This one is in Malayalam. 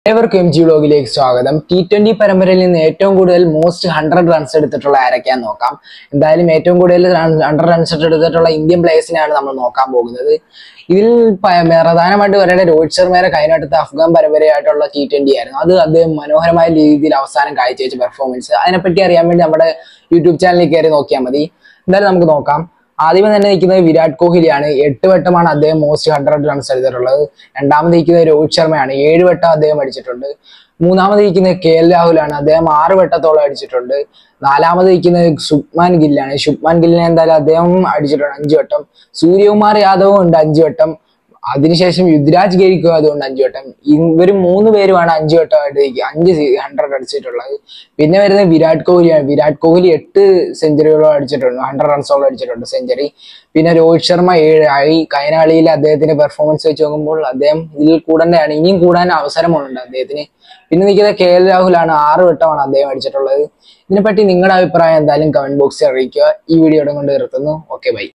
ഏവർക്കും എം ജി വ്ലോഗിലേക്ക് സ്വാഗതം ടി ട്വന്റി പരമ്പരയിൽ നിന്ന് ഏറ്റവും കൂടുതൽ മോസ്റ്റ് ഹൺഡ്രഡ് റൺസ് എടുത്തിട്ടുള്ള ആരൊക്കെയാന്ന് നോക്കാം എന്തായാലും ഏറ്റവും കൂടുതൽ ഹൺഡ്രഡ് റൺസ് എടുത്തിട്ടുള്ള ഇന്ത്യൻ പ്ലേയേഴ്സിനെയാണ് നമ്മൾ നോക്കാൻ പോകുന്നത് ഇതിൽ പ- പ്രധാനമായിട്ട് വരേണ്ട രോഹിത് ശർമ്മയുടെ കൈനടുത്ത അഫ്ഗാൻ പരമ്പരയായിട്ടുള്ള ടി ട്വന്റി ആയിരുന്നു അത് അദ്ദേഹം മനോഹരമായ രീതിയിൽ അവസാനം കാഴ്ചവെച്ച പെർഫോമൻസ് അതിനെപ്പറ്റി അറിയാൻ വേണ്ടി നമ്മുടെ യൂട്യൂബ് ചാനലിൽ കയറി നോക്കിയാൽ മതി എന്തായാലും നമുക്ക് നോക്കാം ആദ്യമേ തന്നെ നിൽക്കുന്നത് വിരാട് കോഹ്ലിയാണ് എട്ട് വട്ടമാണ് അദ്ദേഹം മോസ്റ്റ് ഹൺഡ്രഡ് റൺസ് എടുത്തിട്ടുള്ളത് രണ്ടാമത് നിൽക്കുന്നത് രോഹിത് ശർമ്മയാണ് ഏഴ് വട്ടം അദ്ദേഹം അടിച്ചിട്ടുണ്ട് മൂന്നാമത് നിൽക്കുന്നത് കെ എൽ രാഹുലാണ് അദ്ദേഹം ആറ് വട്ടത്തോളം അടിച്ചിട്ടുണ്ട് നാലാമത് നിൽക്കുന്നത് ശുഭ്മാൻ ഗില്ലാണ് ശുഭ്മാൻ ഗില്ലിനെ എന്തായാലും അദ്ദേഹം അടിച്ചിട്ടുണ്ട് അഞ്ച് വട്ടം സൂര്യകുമാർ യാദവും ഉണ്ട് അഞ്ച് വട്ടം അതിനുശേഷം യുദ്ധരാജ് ഗെയ്ക്കും അതുകൊണ്ട് അഞ്ചു വട്ടം ഇവർ മൂന്ന് പേരുമാണ് അഞ്ചു വട്ടമായിട്ട് നിൽക്കുക. അഞ്ച് ഹൺഡ്രഡ് അടിച്ചിട്ടുള്ളത് പിന്നെ വരുന്നത് വിരാട് കോഹ്ലിയാണ് വിരാട് കോഹ്ലി എട്ട് സെഞ്ചുറികളോളം അടിച്ചിട്ടുണ്ട് ഹൺഡ്രഡ് റൺസോളം അടിച്ചിട്ടുണ്ട് സെഞ്ചുറി പിന്നെ രോഹിത് ശർമ്മ ഏഴ് ആയി കഴിഞ്ഞ കളിയിൽ അദ്ദേഹത്തിന്റെ പെർഫോമൻസ് വെച്ച് നോക്കുമ്പോൾ അദ്ദേഹം ഇതിൽ കൂടേണ്ടതാണ് ഇനിയും കൂടാൻ അവസരമുണ്ട് അദ്ദേഹത്തിന് പിന്നെ നിൽക്കുന്ന കെ എൽ രാഹുലാണ് ആറ് വട്ടമാണ് അദ്ദേഹം അടിച്ചിട്ടുള്ളത് ഇതിനെപ്പറ്റി നിങ്ങളുടെ അഭിപ്രായം എന്തായാലും കമന്റ് ബോക്സിൽ അറിയിക്കുക ഈ വീഡിയോ കൊണ്ട് നിർത്തുന്നു ഓക്കെ ബൈ